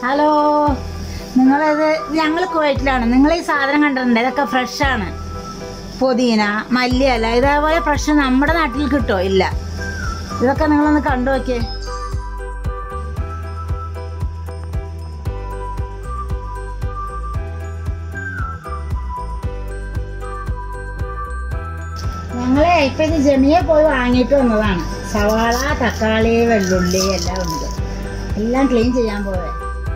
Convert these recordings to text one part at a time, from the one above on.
hello നിങ്ങളിത് ഞങ്ങൾ കുവൈറ്റിലാണ് നിങ്ങൾ ഈ സാധനം കണ്ടിട്ടുണ്ട് ഇതൊക്കെ ഫ്രഷാണ് പുതിന മല്ലിയല്ല ഇതേപോലെ ഫ്രഷ് നമ്മുടെ നാട്ടിൽ കിട്ടോ ഇല്ല ഇതൊക്കെ നിങ്ങളൊന്ന് കണ്ടു നോക്കിയേ ഞങ്ങളെ ഇപ്പൊ ഇത് ജമിയെ പോയി വാങ്ങിയിട്ട് വന്നതാണ് സവാള തക്കാളി വെള്ളുള്ളി എല്ലാം ഉണ്ട് എല്ലാം ക്ലീൻ ചെയ്യാൻ പോവേ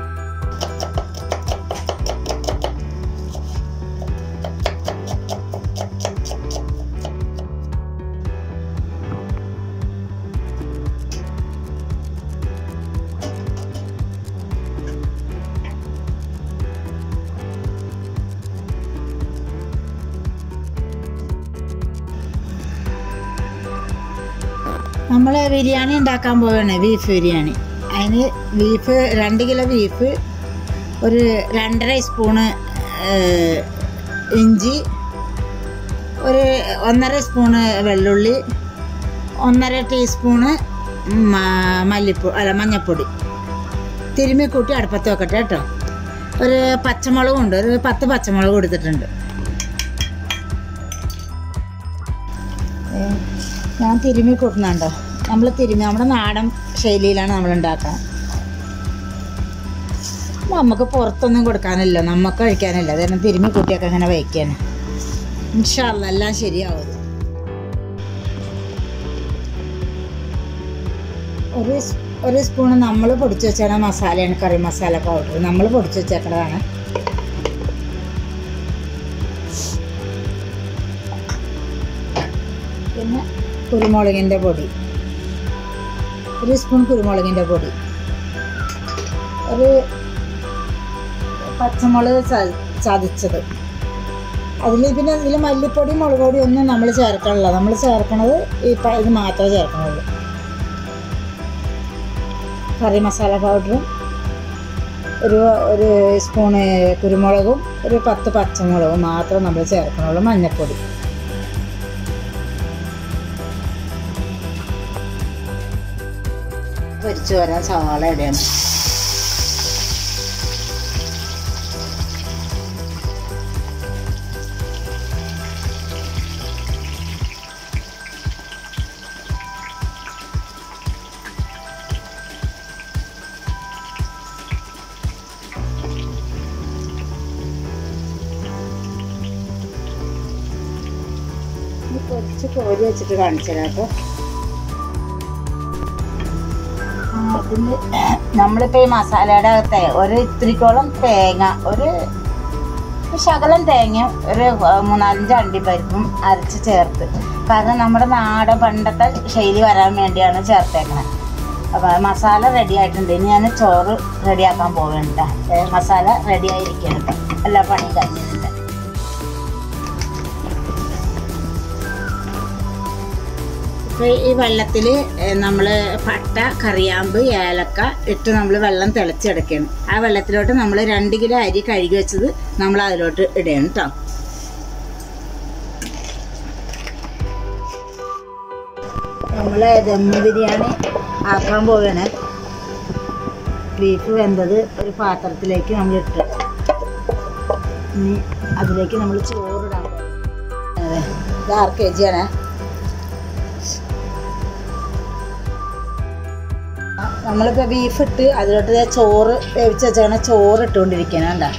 നമ്മൾ ബിരിയാണി ഉണ്ടാക്കാൻ പോവുകയാണ് ബീഫ് ബിരിയാണി അതിന് ബീഫ് രണ്ട് കിലോ ബീഫ് ഒരു രണ്ടര സ്പൂണ് ഏഹ്, ഇഞ്ചി ഒരു ഒന്നര സ്പൂണ് വെള്ളുള്ളി ഒന്നര ടീസ്പൂണ് മ- മല്ലിപ്പൊടി അല്ല മഞ്ഞൾപ്പൊടി തിരുമ്മി കൂട്ടി അടുപ്പത്ത് വെക്കട്ടെ കേട്ടോ ഒരു പച്ചമുളകും ഉണ്ട് ഒരു പത്ത് പച്ചമുളക് കൊടുത്തിട്ടുണ്ട് ഏ, ഞാൻ തിരുമ്മി കൂട്ടുന്നുണ്ടോ നമ്മൾ തിരുമ്മി നമ്മുടെ നാടൻ ശൈലിയിലാണ് നമ്മൾ ഉണ്ടാക്കുക നമുക്ക് പുറത്തൊന്നും കൊടുക്കാനില്ല നമുക്ക് കഴിക്കാനില്ല അതാണ് തിരുമ്മി കൂട്ടിയൊക്കെ അങ്ങനെ വയ്ക്കാണ് ഇൻഷാല്ല എല്ലാം ശരിയാവും ഒരു സ്- ഒരു സ്പൂൺ നമ്മൾ പൊടിച്ച് വെച്ചാണ് മസാലയാണ് കറി മസാല പൗഡർ നമ്മൾ പൊടിച്ച് വെച്ചേക്കുന്നതാണ് പിന്നെ കുരുമുളകിൻ്റെ പൊടി ഒരു സ്പൂൺ കുരുമുളകിൻ്റെ പൊടി ഒരു പച്ചമുളക് ച- ചതച്ചത് അതിൽ പിന്നെ ഇതിൽ മല്ലിപ്പൊടി മുളക് പൊടി ഒന്നും നമ്മൾ ചേർക്കണില്ല നമ്മൾ ചേർക്കണത് ഈ പ- ഇത് മാത്രമേ ചേർക്കണുള്ളൂ കറി മസാല പൗഡറും ഒരു ഒരു സ്പൂണ് കുരുമുളകും ഒരു പത്ത് പച്ചമുളകും മാത്രം നമ്മൾ ചേർക്കണുള്ളൂ മഞ്ഞൾപ്പൊടി പൊരിച്ചു വരാൻ സവാള ഇടണം ഇത് കുറച്ച് കോരി വെച്ചിട്ട് കാണിച്ചു തരാം കേട്ടോ അതിന് നമ്മളിപ്പോൾ ഈ മസാലയുടെ അകത്തെ ഒരു ഇത്തിരിക്കോളം തേങ്ങ ഒരു ഒരു ശകലം തേങ്ങ ഒരു മൂന്നാലഞ്ച് അണ്ടിപ്പരിപ്പും അരച്ച് ചേർത്ത് കാരണം നമ്മുടെ നാടൻ പണ്ടത്തെ ശൈലി വരാൻ വേണ്ടിയാണ് ചേർത്തേക്കണത് അപ്പോൾ മസാല റെഡി ആയിട്ടുണ്ട് ഇനി ഞാൻ ചോറ് റെഡിയാക്കാൻ പോവുന്നുണ്ട് മസാല റെഡി ആയിരിക്കുന്നുണ്ട് എല്ലാ പണിയും കഴിഞ്ഞിട്ടുണ്ട് ഇപ്പോൾ ഈ വെള്ളത്തിൽ നമ്മൾ പട്ട കറിയാമ്പ് ഏലക്ക ഇട്ട് നമ്മൾ വെള്ളം തിളച്ചെടുക്കുകയാണ് ആ വെള്ളത്തിലോട്ട് നമ്മൾ രണ്ട് കിലോ അരി കഴുകി വെച്ചത് നമ്മൾ അതിലോട്ട് ഇടുകയാണ് കേട്ടോ നമ്മൾ ദമ്മ് ബിരിയാണി ആക്കാൻ പോവുകയാണ് ബീഫ് വെന്തത് ഒരു പാത്രത്തിലേക്ക് നമ്മൾ ഇട്ട് ഇനി അതിലേക്ക് നമ്മൾ ചോറിടാൻ പോകും അതെ ഇത് ആറ് കെ ജിയാണ് നമ്മളിപ്പോൾ ബീഫ് ഇട്ട് അതിലോട്ട് ദേ ചോറ് വേവിച്ച് വെച്ചാണ് ചോറ് ഇട്ടുകൊണ്ടിരിക്കുകയാണ് കണ്ടാ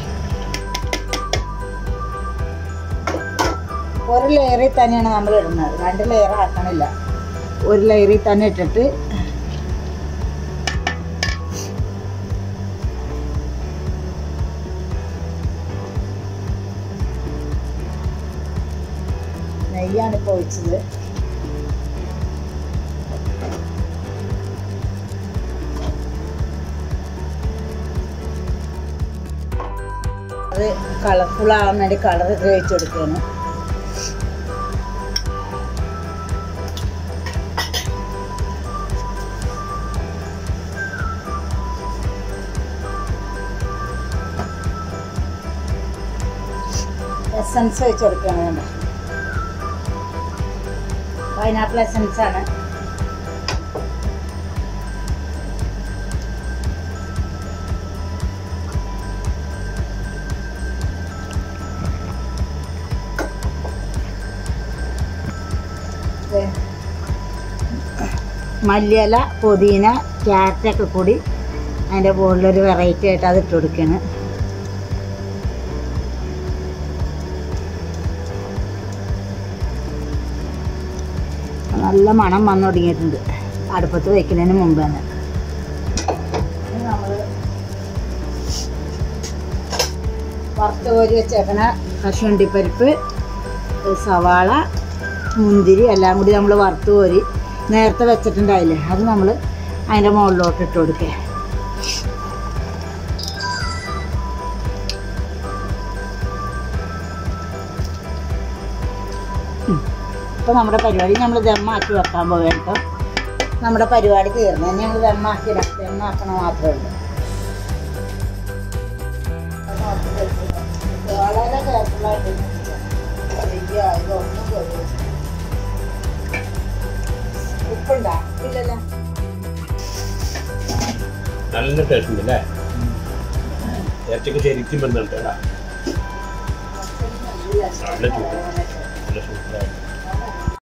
ഒരു ലെയറിൽ തന്നെയാണ് നമ്മൾ ഇടുന്നത് രണ്ട് ലെയർ ആക്കണില്ല ഒരു ലെയറിൽ തന്നെ ഇട്ടിട്ട് നെയ്യാണ് ഇപ്പോൾ ഒഴിച്ചത് അത് കളർഫുൾ ആവാൻ വേണ്ടി കളർ തേച്ച് കൊടുക്കുകയാണ് എസൻസ് വെച്ച് കൊടുക്കുകയാണ് വേണ്ട പൈനാപ്പിൾ എസൻസ് ആണ് മല്ലിയില പുതിന ക്യാരറ്റൊക്കെ കൂടി അതിൻ്റെ മുകളിലൊരു വെറൈറ്റി ആയിട്ട് അത് ഇട്ട് കൊടുക്കുകയാണ് നല്ല മണം വന്നു തുടങ്ങിയിട്ടുണ്ട് അടുപ്പത്ത് വയ്ക്കുന്നതിന് മുമ്പ് തന്നെ ഇനി നമ്മള് വറുത്ത് കോരി വെച്ചേക്കണ കശുവണ്ടിപ്പരിപ്പ് സവാള മുന്തിരി എല്ലാം കൂടി നമ്മൾ വറുത്ത് കോരി നേരത്തെ വെച്ചിട്ടുണ്ടായില്ലേ അത് നമ്മൾ അതിൻ്റെ മുകളിലോട്ട് ഇട്ട് കൊടുക്കുക ഇപ്പോൾ നമ്മുടെ പരിപാടി നമ്മൾ ദമ്മാക്കി വെക്കാൻ പോവുകയാണ് കേട്ടോ നമ്മുടെ പരിപാടി തീർന്നു ഇനി ഞങ്ങൾ ദമ്മാക്കി ഇടാം ദമ്മാക്കണ മാത്രമേ ഉള്ളൂ വളരെ കെയർഫുള്ളായിട്ട് ഇതൊന്നും കൊള്ളൂ ഉപ്പുണ്ടോ ഇല്ലല്ലോ നല്ല ടേസ്റ്റ് ഉണ്ട് അല്ലേ ഇറച്ചിക്ക് ശരിക്കും ബന്ധമുണ്ട് കേട്ടാ നല്ല ചൂട് നല്ല സൂപ്പറായിട്ട്